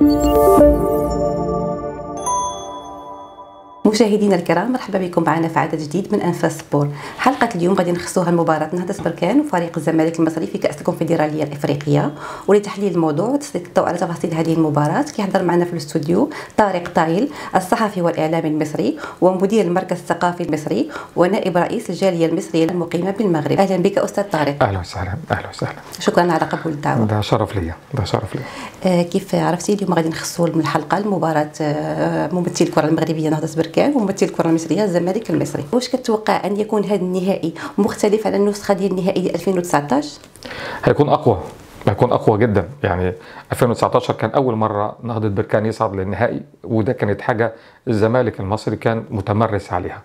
مشاهدينا الكرام مرحبا بكم معنا في عدد جديد من انفاس سبور حلقه اليوم غادي نخصوها لمباراه نهضه بركان وفريق الزمالك المصري في كاس الكونفدراليه الافريقيه ولتحليل الموضوع وتسليط الضوء على تفاصيل هذه المباراه كيحضر معنا في الاستوديو طارق طايل الصحفي والاعلامي المصري ومدير المركز الثقافي المصري ونائب رئيس الجاليه المصريه المقيمه بالمغرب اهلا بك استاذ طارق اهلا وسهلا اهلا وسهلا شكرا على قبول الدعوه ده شرف ليا ده شرف ليا آه كيف عرفتي اليوم غادي نخصوا من الحلقه المباراه آه ممثل الكره المغربيه نهضه بركان وممثل الكره المصريه الزمالك المصري واش كتوقع ان يكون هذا النهائي مختلف على النسخه ديال النهائي ديال 2019 هيكون اقوى هيكون اقوى جدا يعني 2019 كان اول مره نهضه بركان يصعد للنهائي وده كانت حاجه الزمالك المصري كان متمرس عليها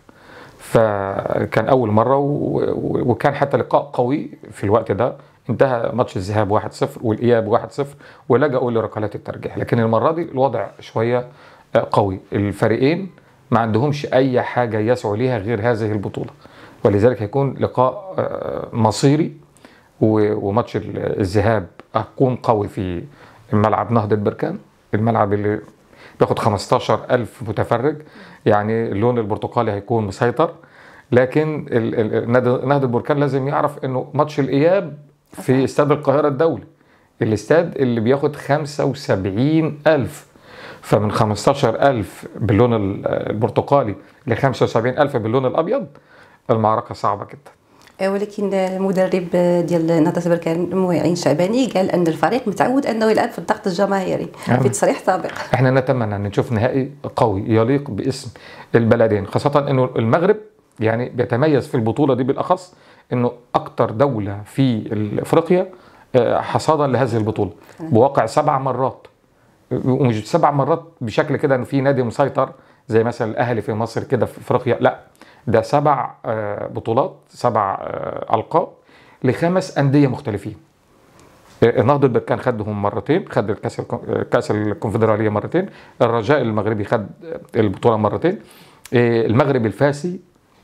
فكان اول مره وكان حتى لقاء قوي في الوقت ده انتهى ماتش الذهاب 1-0 والاياب 1-0 ولجأوا لركلات الترجيح لكن المره دي الوضع شويه قوي الفريقين ما عندهمش اي حاجه يسعوا ليها غير هذه البطوله ولذلك هيكون لقاء مصيري وماتش الذهاب هيكون قوي في ملعب نهضه بركان الملعب اللي بياخد 15000 متفرج يعني اللون البرتقالي هيكون مسيطر لكن نهضه بركان لازم يعرف انه ماتش الاياب في استاد القاهره الدولي الاستاد اللي بياخد 75000 فمن 15000 باللون البرتقالي ل 75000 باللون الابيض المعركه صعبه جدا ولكن المدرب ديال نهضه بركان معين شعباني قال ان الفريق متعود انه يلعب في الضغط الجماهيري يعني في تصريح سابق احنا نتمنى ان نشوف نهائي قوي يليق باسم البلدين خاصه انه المغرب يعني بيتميز في البطوله دي بالاخص انه اكتر دوله في افريقيا حصادا لهذه البطوله بواقع سبع مرات ومش سبع مرات بشكل كده انه في نادي مسيطر زي مثلا الاهلي في مصر كده في افريقيا لا ده سبع بطولات سبع القاب لخمس انديه مختلفين نهضة بركان خدهم مرتين خد الكاس كاس الكونفدراليه مرتين الرجاء المغربي خد البطوله مرتين المغرب الفاسي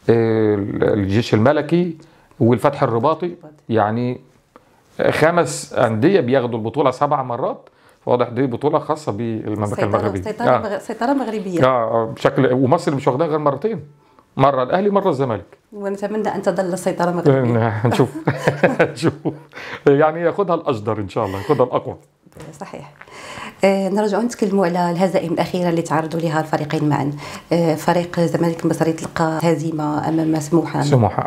الجيش الملكي والفتح الرباطي يعني خمس انديه بياخدوا البطوله سبع مرات واضح دي بطوله خاصه بالمملكه المغربيه سيطره آه. سيطره مغربيه اه بشكل ومصر مش واخداها غير مرتين مره الاهلي مره الزمالك ونتمنى ان تظل السيطره مغربيه هنشوف هنشوف يعني ياخذها الاشجر ان شاء الله ياخذها الاقوى صحيح آه نرجع نتكلموا على الهزائم الاخيره اللي تعرضوا لها الفريقين معا آه فريق الزمالك المصري تلقى هزيمه امام سموحه سموحه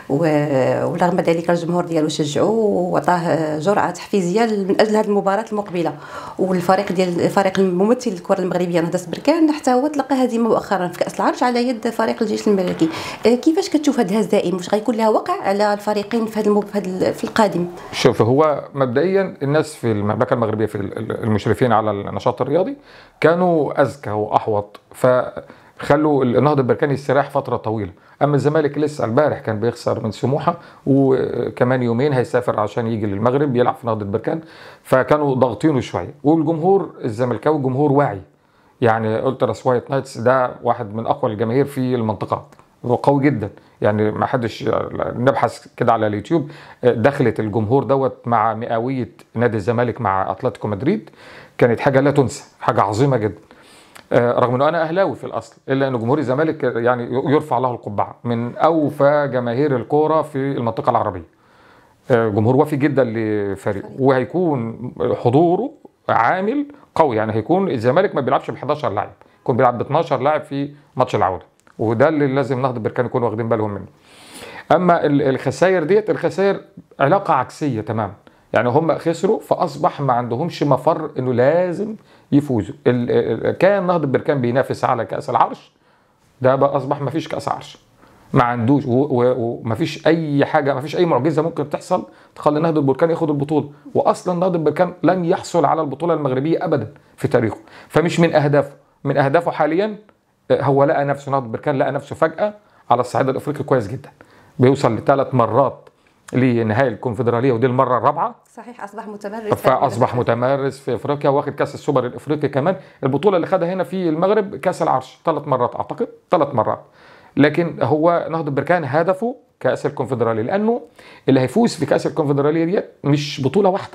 ورغم ذلك الجمهور ديالو شجعوه وعطاه جرعه تحفيزيه من اجل هذه المباراه المقبله والفريق ديال الفريق الممثل الكره المغربيه نهضه بركان حتى هو تلقى هزيمه مؤخرا في كاس العرش على يد فريق الجيش الملكي آه كيفاش كتشوف هذه الهزائم واش غيكون لها وقع على الفريقين في هذا في القادم شوف هو مبدئيا الناس في المملكه المغربيه في المشرفين على النشاط الرياضي كانوا اذكى واحوط فخلوا النهضه بركان يستريح فتره طويله اما الزمالك لسه البارح كان بيخسر من سموحه وكمان يومين هيسافر عشان يجي للمغرب يلعب في نهضه بركان فكانوا ضاغطينه شويه والجمهور الزملكاوي جمهور واعي يعني التراس وايت نايتس ده واحد من اقوى الجماهير في المنطقه هو قوي جدا يعني ما حدش نبحث كده على اليوتيوب دخلت الجمهور دوت مع مئويه نادي الزمالك مع اتلتيكو مدريد كانت حاجه لا تنسى حاجه عظيمه جدا رغم انه انا اهلاوي في الاصل الا ان جمهور الزمالك يعني يرفع له القبعه من اوفى جماهير الكوره في المنطقه العربيه جمهور وافي جدا لفريقه وهيكون حضوره عامل قوي يعني هيكون الزمالك ما بيلعبش ب 11 لاعب يكون بيلعب ب 12 لاعب في ماتش العوده وده اللي لازم نهضه بركان يكونوا واخدين بالهم منه اما الخسائر ديت الخسائر علاقه عكسيه تماما يعني هم خسروا فاصبح ما عندهمش مفر انه لازم يفوزوا كان نهضه بركان بينافس على كاس العرش ده بقى اصبح ما فيش كاس عرش ما عندوش وما فيش اي حاجه ما فيش اي معجزه ممكن تحصل تخلي نهضه بركان ياخد البطوله واصلا نهضه بركان لن يحصل على البطوله المغربيه ابدا في تاريخه فمش من اهدافه من اهدافه حاليا هو لقى نفسه نهضه بركان لقى نفسه فجاه على الصعيد الافريقي كويس جدا بيوصل لثلاث مرات لنهائي الكونفدراليه ودي المره الرابعه صحيح اصبح متمرس فاصبح متمرس في افريقيا واخد كاس السوبر الافريقي كمان البطوله اللي خدها هنا في المغرب كاس العرش ثلاث مرات اعتقد ثلاث مرات لكن هو نهضه بركان هدفه كاس الكونفدراليه لانه اللي هيفوز في كاس الكونفدراليه ديت مش بطوله واحده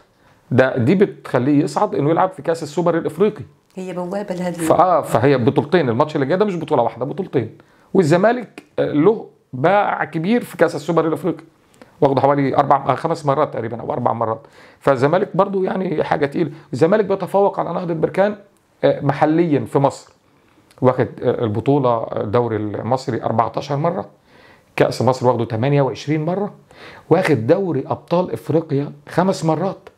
ده دي بتخليه يصعد انه يلعب في كاس السوبر الافريقي هي بوابه لهذه فاه فهي بطولتين الماتش اللي جاي ده مش بطوله واحده بطولتين والزمالك آه، له باع كبير في كاس السوبر الافريقي واخده حوالي اربع آه، خمس مرات تقريبا او اربع مرات فالزمالك برضو يعني حاجه تقيله الزمالك بيتفوق على نهضه بركان آه، محليا في مصر واخد آه، البطوله الدوري المصري 14 مره كاس مصر واخده 28 مره واخد دوري ابطال افريقيا خمس مرات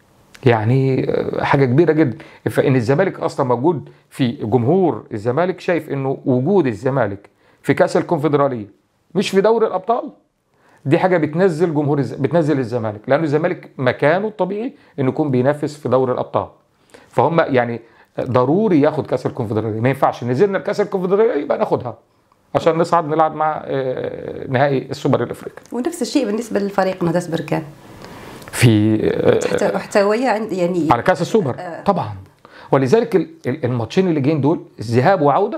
يعني آه، حاجه كبيره جدا فان الزمالك اصلا موجود في جمهور الزمالك شايف انه وجود الزمالك في كاس الكونفدراليه مش في دوري الابطال دي حاجه بتنزل جمهور الز... بتنزل الزمالك لانه الزمالك مكانه الطبيعي انه يكون بينافس في دوري الابطال فهم يعني ضروري ياخد كاس الكونفدراليه ما ينفعش نزلنا الكاس الكونفدراليه يبقى ناخدها عشان نصعد نلعب مع آه، نهائي السوبر الافريقي ونفس الشيء بالنسبه للفريق نهضه بركان في آه، حتى حتى وهي عند يعني على كاس السوبر طبعا ولذلك ال- ال- الماتشين اللي جايين دول ذهاب وعوده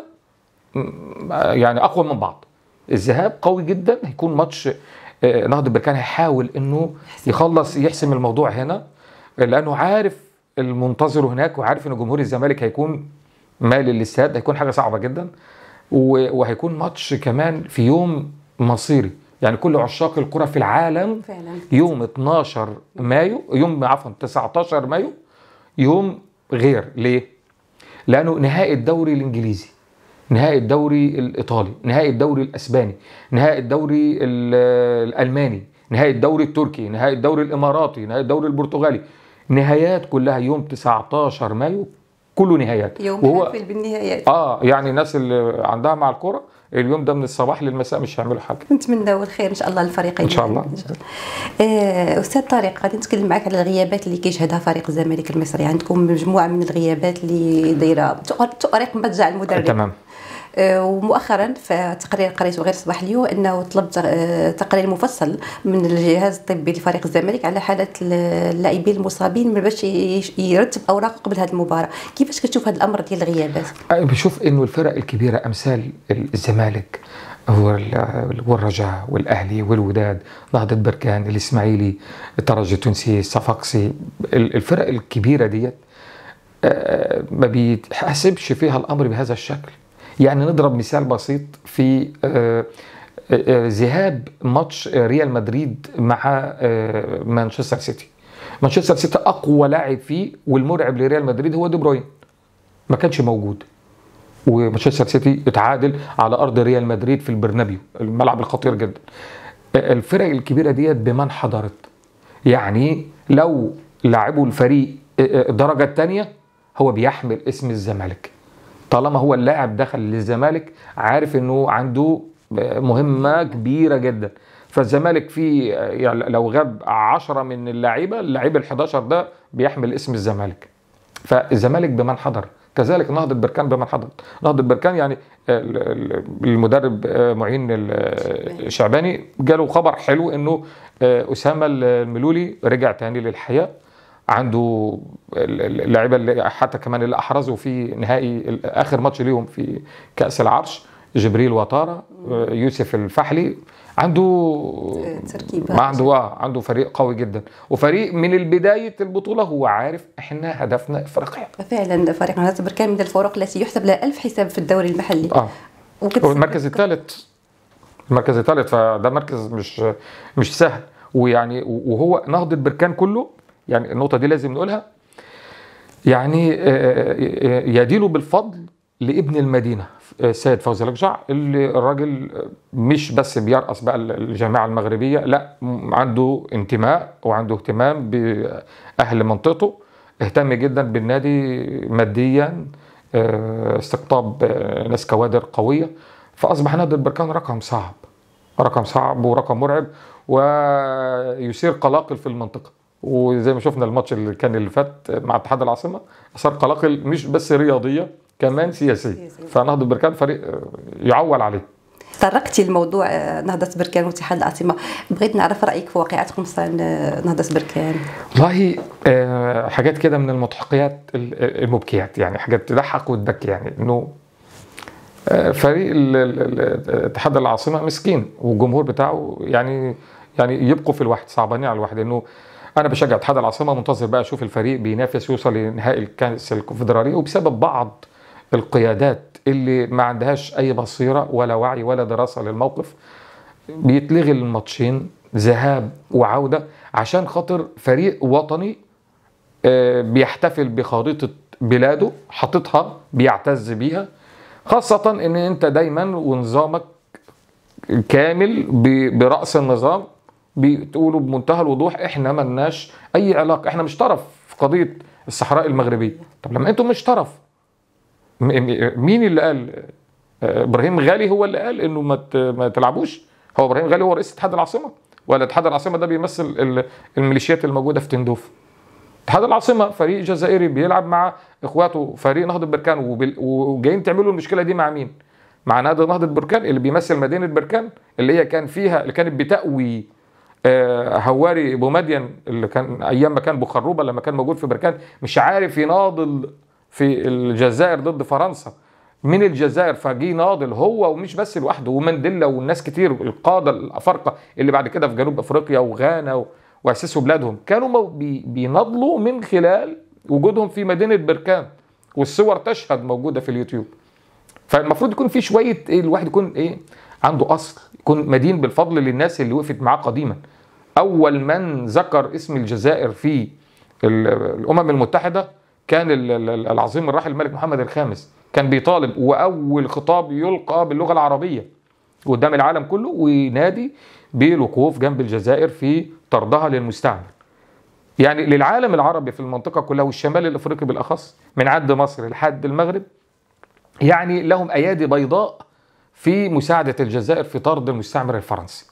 م- يعني اقوى من بعض الذهاب قوي جدا هيكون ماتش آه، نهضه بركان هيحاول انه يخلص يحسم الموضوع هنا لانه عارف المنتظر هناك وعارف ان جمهور الزمالك هيكون مالي للاستاد هيكون حاجه صعبه جدا و- وهيكون ماتش كمان في يوم مصيري يعني كل عشاق الكره في العالم فعلا يوم 12 مايو يوم عفوا 19 مايو يوم غير ليه؟ لانه نهائي الدوري الانجليزي نهائي الدوري الايطالي نهائي الدوري الاسباني نهائي الدوري ال- الالماني نهائي الدوري التركي نهائي الدوري الاماراتي نهائي الدوري البرتغالي نهايات كلها يوم 19 مايو كله نهايات يوم حافل بالنهايات اه يعني الناس اللي عندها مع الكوره اليوم ده من الصباح للمساء مش هيعملوا حاجه نتمناو الخير ان شاء الله للفريقين إن شاء الله. ان شاء الله آه، استاذ طارق غادي نتكلم معك على الغيابات اللي كيشهدها فريق الزمالك المصري عندكم مجموعه من الغيابات اللي دايره تؤ- تؤرق مضجع المدرب تمام آه، ومؤخرا في تقرير قريته غير صباح اليوم انه طلب تق- آه، تقرير مفصل من الجهاز الطبي لفريق الزمالك على حاله اللاعبين المصابين من باش يش- يرتب اوراقه قبل هذه المباراه كيفاش كتشوف هذا الامر ديال الغيابات أنا بشوف انه الفرق الكبيره امثال الزمالك وال- والرجاء والاهلي والوداد نهضه بركان الاسماعيلي الترجي التونسي الصفاقسي ال- الفرق الكبيره ديت آه، ما بيتحسبش فيها الامر بهذا الشكل يعني نضرب مثال بسيط في آه، آه، ذهاب ماتش ريال مدريد مع آه، مانشستر سيتي مانشستر سيتي اقوى لاعب فيه والمرعب لريال مدريد هو دي بروين ما كانش موجود ومانشستر سيتي اتعادل على ارض ريال مدريد في البرنابيو الملعب الخطير جدا الفرق الكبيره ديت بمن حضرت يعني لو لاعبوا الفريق الدرجه الثانيه هو بيحمل اسم الزمالك طالما هو اللاعب دخل للزمالك عارف انه عنده مهمه كبيره جدا فالزمالك في يعني لو غاب عشرة من اللعيبه اللعيب ال11 ده بيحمل اسم الزمالك فالزمالك بمن حضر كذلك نهضة بركان بمن حضر نهضة بركان يعني ال- ال- المدرب آه، معين ال- الشعباني جاله خبر حلو انه آه، اسامه الملولي رجع تاني للحياه عنده ال- ال- اللعيبه اللي حتى كمان اللي احرزوا في نهائي ال- اخر ماتش ليهم في كاس العرش جبريل وطاره آه، يوسف الفحلي عنده تركيبة. ما عنده اه عنده فريق قوي جدا وفريق من البدايه البطوله هو عارف احنا هدفنا افريقيا فعلا فريق نهضه بركان من الفرق التي يحسب لها ألف حساب في الدوري المحلي اه وكتسبب- هو المركز الثالث المركز الثالث فده مركز مش مش سهل ويعني وهو نهضة بركان كله يعني النقطة دي لازم نقولها يعني آه، آه، يدين بالفضل لابن المدينة آه، سيد فوزي الأقجع اللي الراجل مش بس بيرأس بقى الجامعة المغربية لا م- عنده انتماء وعنده اهتمام بأهل منطقته اهتم جدا بالنادي ماديا آه، استقطاب آه، ناس كوادر قوية فأصبح نادي البركان رقم صعب رقم صعب ورقم مرعب ويثير قلاقل في المنطقة وزي ما شفنا الماتش اللي كان اللي فات مع اتحاد العاصمة أثار قلاقل مش بس رياضية كمان سياسية سياسية. فنهضة بركان فريق آه، يعول عليه تطرقتي لموضوع آه، نهضة بركان واتحاد العاصمة بغيت نعرف رأيك في واقعة خمسان آه، نهضة بركان والله آه، حاجات كده من المضحكيات ال- المبكيات يعني حاجات تضحك وتبكي يعني انه آه، فريق ال- ال- ال- اتحاد العاصمه مسكين والجمهور بتاعه يعني يعني يبقوا في الواحد صعبانين على الواحد انه انا بشجع اتحاد العاصمه منتظر بقى اشوف الفريق بينافس يوصل لنهائي الكاس الكونفدراليه وبسبب بعض القيادات اللي ما عندهاش اي بصيره ولا وعي ولا دراسه للموقف بيتلغي الماتشين ذهاب وعوده عشان خاطر فريق وطني آه، بيحتفل بخريطه بلاده حاططها بيعتز بيها خاصه ان انت دايما ونظامك كامل ب- براس النظام بتقولوا بمنتهى الوضوح احنا ملناش اي علاقه احنا مش طرف في قضيه الصحراء المغربيه طب لما انتم مش طرف م- م- مين اللي قال آه، ابراهيم غالي هو اللي قال انه ما ت- ما تلعبوش هو ابراهيم غالي هو رئيس اتحاد العاصمه ولا اتحاد العاصمه ده بيمثل ال- الميليشيات الموجوده في تندوف اتحاد العاصمه فريق جزائري بيلعب مع اخواته فريق نهضه بركان وبال- وجايين تعملوا المشكله دي مع مين؟ مع نادي نهضه بركان اللي بيمثل مدينه بركان اللي هي كان فيها اللي كانت بتأوي آه، هواري ابو مدين اللي كان ايام ما كان بخروبه لما كان موجود في بركان مش عارف يناضل في الجزائر ضد فرنسا من الجزائر فجي ناضل هو ومش بس لوحده ومانديلا والناس كتير القاده الافارقه اللي بعد كده في جنوب افريقيا وغانا و- واسسوا بلادهم كانوا مو- بي- بيناضلوا من خلال وجودهم في مدينه بركان والصور تشهد موجوده في اليوتيوب فالمفروض يكون في شويه ايه الواحد يكون ايه عنده اصل يكون مدين بالفضل للناس اللي وقفت معاه قديما اول من ذكر اسم الجزائر في ال- الامم المتحده كان ال- ال- العظيم الراحل الملك محمد الخامس كان بيطالب واول خطاب يلقى باللغه العربيه قدام العالم كله وينادي بالوقوف جنب الجزائر في طردها للمستعمر يعني للعالم العربي في المنطقه كلها والشمال الافريقي بالاخص من عند مصر لحد المغرب يعني لهم ايادي بيضاء في مساعده الجزائر في طرد المستعمر الفرنسي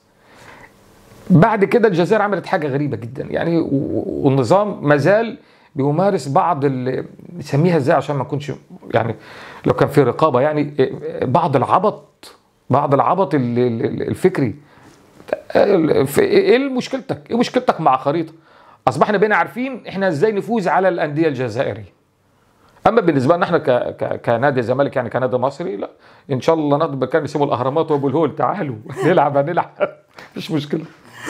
بعد كده الجزائر عملت حاجه غريبه جدا يعني و- و- والنظام مازال بيمارس بعض ال- نسميها ازاي عشان ما نكونش يعني لو كان في رقابه يعني بعض العبط بعض العبط ال- ال- الفكري في- ايه مشكلتك؟ ايه مشكلتك مع خريطه؟ اصبحنا بقينا عارفين احنا ازاي نفوز على الانديه الجزائريه. اما بالنسبه لنا احنا ك... ك... كنادي الزمالك يعني كنادي مصري لا ان شاء الله نضرب كان يسيبوا الاهرامات وابو الهول تعالوا نلعب هنلعب مفيش مشكله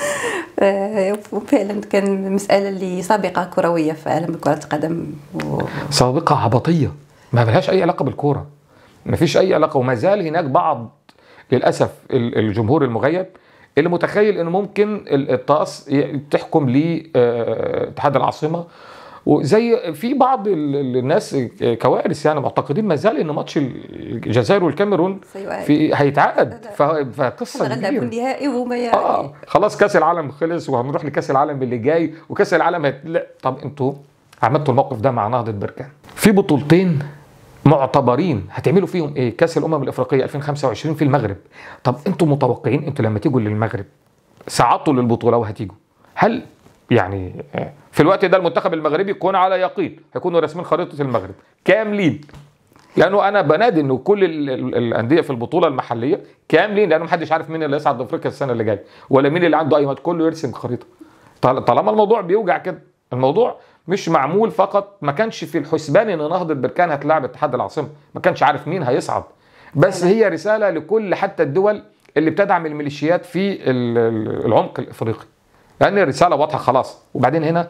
آه، وفعلا كان مسألة اللي سابقة كروية في عالم كرة القدم و... سابقه عبطيه ما لهاش اي علاقه بالكوره ما فيش اي علاقه وما زال هناك بعض للاسف ال- الجمهور المغيب اللي متخيل ان ممكن ال- الطقس ي- تحكم لاتحاد العاصمه وزي في بعض ال- ال- الناس كوارث يعني معتقدين ما زال ان ماتش الجزائر والكاميرون سيعاد. في هيتعقد فه- فقصه غنلعبوا كبيره النهائي وهما يعني اه خلاص كاس العالم خلص وهنروح لكاس العالم اللي جاي وكاس العالم هت... لا طب انتوا عملتوا الموقف ده مع نهضه بركان في بطولتين معتبرين هتعملوا فيهم ايه كاس الامم الافريقيه 2025 في المغرب طب انتوا متوقعين انتوا لما تيجوا للمغرب سعدتوا للبطوله وهتيجوا هل يعني آه، في الوقت ده المنتخب المغربي يكون على يقين هيكونوا راسمين خريطه المغرب كاملين لانه انا بنادي انه كل ال- ال- الانديه في البطوله المحليه كاملين لانه محدش عارف مين اللي يصعد افريقيا السنه اللي جايه ولا مين اللي عنده اي مات كله يرسم خريطه طال- طالما الموضوع بيوجع كده الموضوع مش معمول فقط ما كانش في الحسبان ان نهضه بركان هتلاعب اتحاد العاصمه ما كانش عارف مين هيصعد بس هي رساله لكل حتى الدول اللي بتدعم الميليشيات في ال- ال- العمق الافريقي لان الرساله واضحه خلاص وبعدين هنا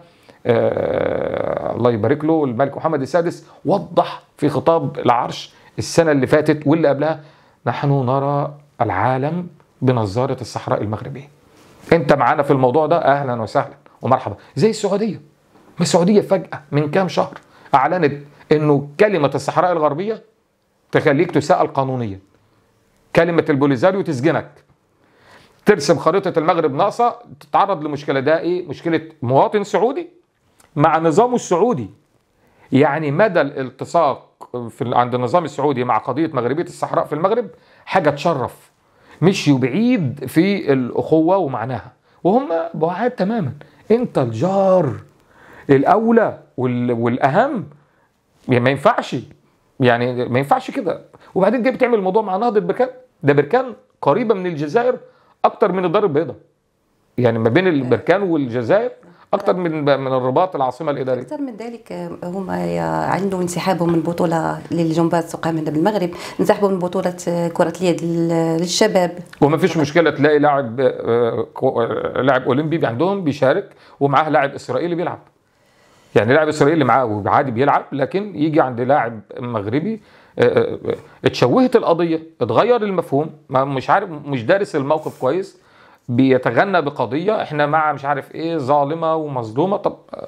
آه الله يبارك له الملك محمد السادس وضح في خطاب العرش السنه اللي فاتت واللي قبلها نحن نرى العالم بنظاره الصحراء المغربيه انت معانا في الموضوع ده اهلا وسهلا ومرحبا زي السعوديه ما السعوديه فجاه من كام شهر اعلنت انه كلمه الصحراء الغربيه تخليك تساءل قانونيا كلمه البوليزاريو تسجنك ترسم خريطه المغرب ناقصه تتعرض لمشكله ده ايه مشكله مواطن سعودي مع نظامه السعودي يعني مدى الالتصاق في عند النظام السعودي مع قضيه مغربيه الصحراء في المغرب حاجه تشرف مشيوا بعيد في الاخوه ومعناها وهم بعاد تماما انت الجار الاولى وال- والاهم يعني ما ينفعش يعني ما ينفعش كده وبعدين جاي بتعمل الموضوع مع نهضه بركان ده بركان قريبه من الجزائر اكتر من الدار البيضاء يعني ما بين البركان والجزائر اكتر من من الرباط العاصمه الاداريه اكثر من ذلك آه، هم عندهم انسحابهم من البطوله للجمباز سقام بالمغرب انسحبوا من بطوله آه، كره اليد لل- للشباب وما فيش مشكله تلاقي لاعب آه، كو- آه، لاعب اولمبي عندهم بيشارك ومعاه لاعب اسرائيلي بيلعب يعني لاعب اسرائيلي معاه عادي بيلعب لكن يجي عند لاعب مغربي آه، آه، آه، اتشوهت القضيه اتغير المفهوم ما مش عارف مش دارس الموقف كويس بيتغنى بقضيه احنا مع مش عارف ايه ظالمه ومظلومه طب آه،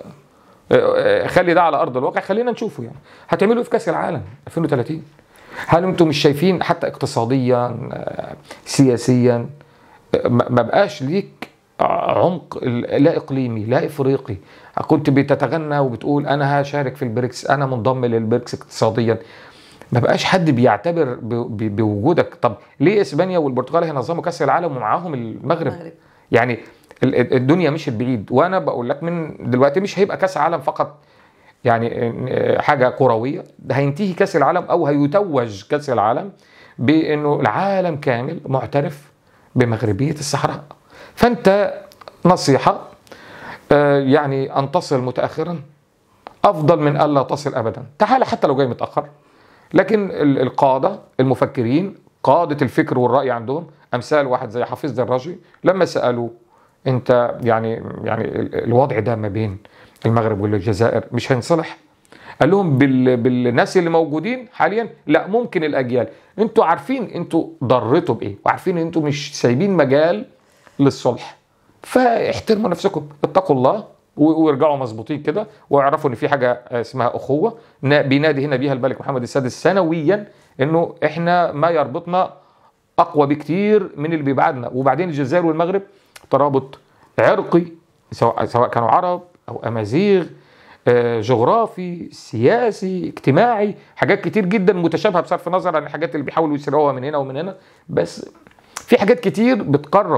آه، خلي ده على ارض الواقع خلينا نشوفه يعني هتعملوا ايه في كاس العالم 2030 هل انتم مش شايفين حتى اقتصاديا آه، سياسيا آه، ما ما بقاش ليك عمق ال- لا اقليمي لا افريقي كنت بتتغنى وبتقول انا هشارك في البريكس انا منضم للبريكس اقتصاديا ما بقاش حد بيعتبر ب- ب- بوجودك طب ليه اسبانيا والبرتغال هينظموا كاس العالم ومعاهم المغرب المغرب. يعني ال- ال- الدنيا مشيت بعيد وانا بقول لك من دلوقتي مش هيبقى كاس عالم فقط يعني آه، حاجه كرويه ده هينتهي كاس العالم او هيتوج كاس العالم بانه العالم كامل معترف بمغربيه الصحراء فانت نصيحه آه، يعني ان تصل متاخرا افضل من الا تصل ابدا تعال حتى لو جاي متاخر لكن ال- القاده المفكرين قاده الفكر والراي عندهم امثال واحد زي حفيظ دراجي لما سالوه انت يعني يعني ال- الوضع ده ما بين المغرب والجزائر مش هينصلح قال لهم بال... بالناس اللي موجودين حاليا لا ممكن الاجيال انتوا عارفين انتوا ضرتوا بايه وعارفين انتوا مش سايبين مجال للصلح فاحترموا نفسكم اتقوا الله و- وارجعوا مظبوطين كده واعرفوا ان في حاجه اسمها اخوه نا- بينادي هنا بيها الملك محمد السادس سنويا انه احنا ما يربطنا اقوى بكتير من اللي بيبعدنا وبعدين الجزائر والمغرب ترابط عرقي سواء سواء كانوا عرب او امازيغ آه، جغرافي سياسي اجتماعي حاجات كتير جدا متشابهه بصرف النظر عن الحاجات اللي بيحاولوا يسرقوها من هنا ومن هنا بس في حاجات كتير بتقرب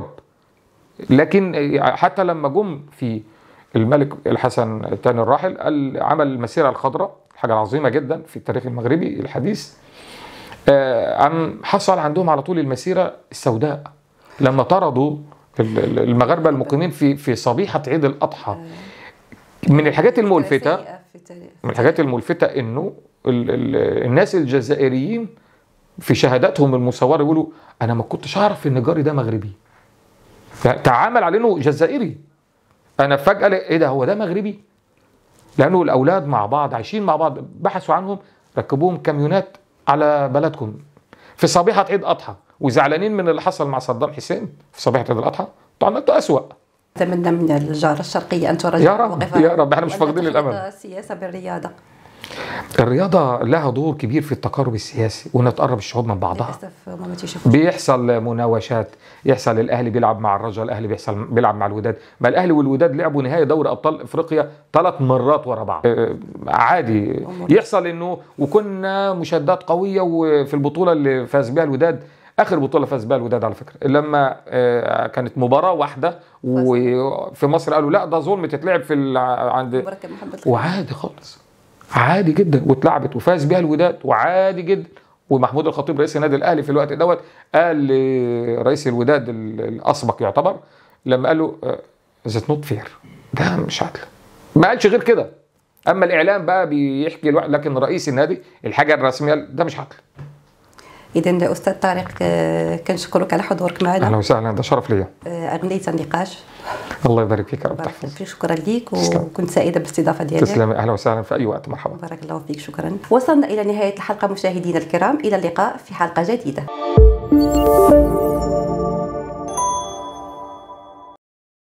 لكن حتى لما جم في الملك الحسن الثاني الراحل قال عمل المسيره الخضراء حاجه عظيمه جدا في التاريخ المغربي الحديث آه، عم حصل عندهم على طول المسيره السوداء لما طردوا ال- ال- المغاربه المقيمين في في صبيحه عيد الاضحى من الحاجات الملفته سيئة في التاريخ. من الحاجات الملفتة انه ال ال الناس الجزائريين في شهاداتهم المصورة يقولوا انا ما كنتش اعرف ان جاري ده مغربي تعامل على انه جزائري انا فجأة لقيت ايه ده هو ده مغربي لانه الاولاد مع بعض عايشين مع بعض بحثوا عنهم ركبوهم كاميونات على بلدكم في صبيحة عيد اضحى وزعلانين من اللي حصل مع صدام حسين في صبيحة عيد الاضحى طبعا انتوا اسوأ نتمنى من الجارة الشرقية أن تراجع يا رب، موقفها يا رب، إحنا مش وأن فاقدين تخلط الأمل. السياسة بالرياضة الرياضة لها دور كبير في التقارب السياسي وانها تقرب الشعوب من بعضها للأسف ما تشوفوا بيحصل مناوشات يحصل الاهلي بيلعب مع الرجاء الاهلي بيحصل بيلعب مع الوداد ما الاهلي والوداد لعبوا نهائي دوري ابطال افريقيا ثلاث مرات ورا بعض آه، عادي يحصل انه وكنا مشادات قويه وفي البطوله اللي فاز بها الوداد اخر بطوله فاز بها الوداد على فكره لما آه، كانت مباراه واحده وفي مصر قالوا لا ده ظلم تتلعب في الع- عند مركب محمد وعادي خالص عادي جدا واتلعبت وفاز بيها الوداد وعادي جدا ومحمود الخطيب رئيس النادي الاهلي في الوقت دوت قال لرئيس الوداد ال- الاسبق يعتبر لما قال له ذات نوت فير ده مش عدل ما قالش غير كده اما الاعلام بقى بيحكي الواحد لكن رئيس النادي الحاجه الرسميه ده مش عدل إذا أستاذ طارق آه، كنشكرك على حضورك اهلا معنا وسهلا ده شرف ليا آه، أغنية النقاش الله يبارك فيك يا رب بارك تحفظ فيك شكرا ليك تسلم. وكنت سعيدة بالاستضافة ديالك تسلمي اهلا وسهلا في اي وقت مرحبا بارك الله فيك شكرا وصلنا إلى نهاية الحلقة مشاهدينا الكرام إلى اللقاء في حلقة جديدة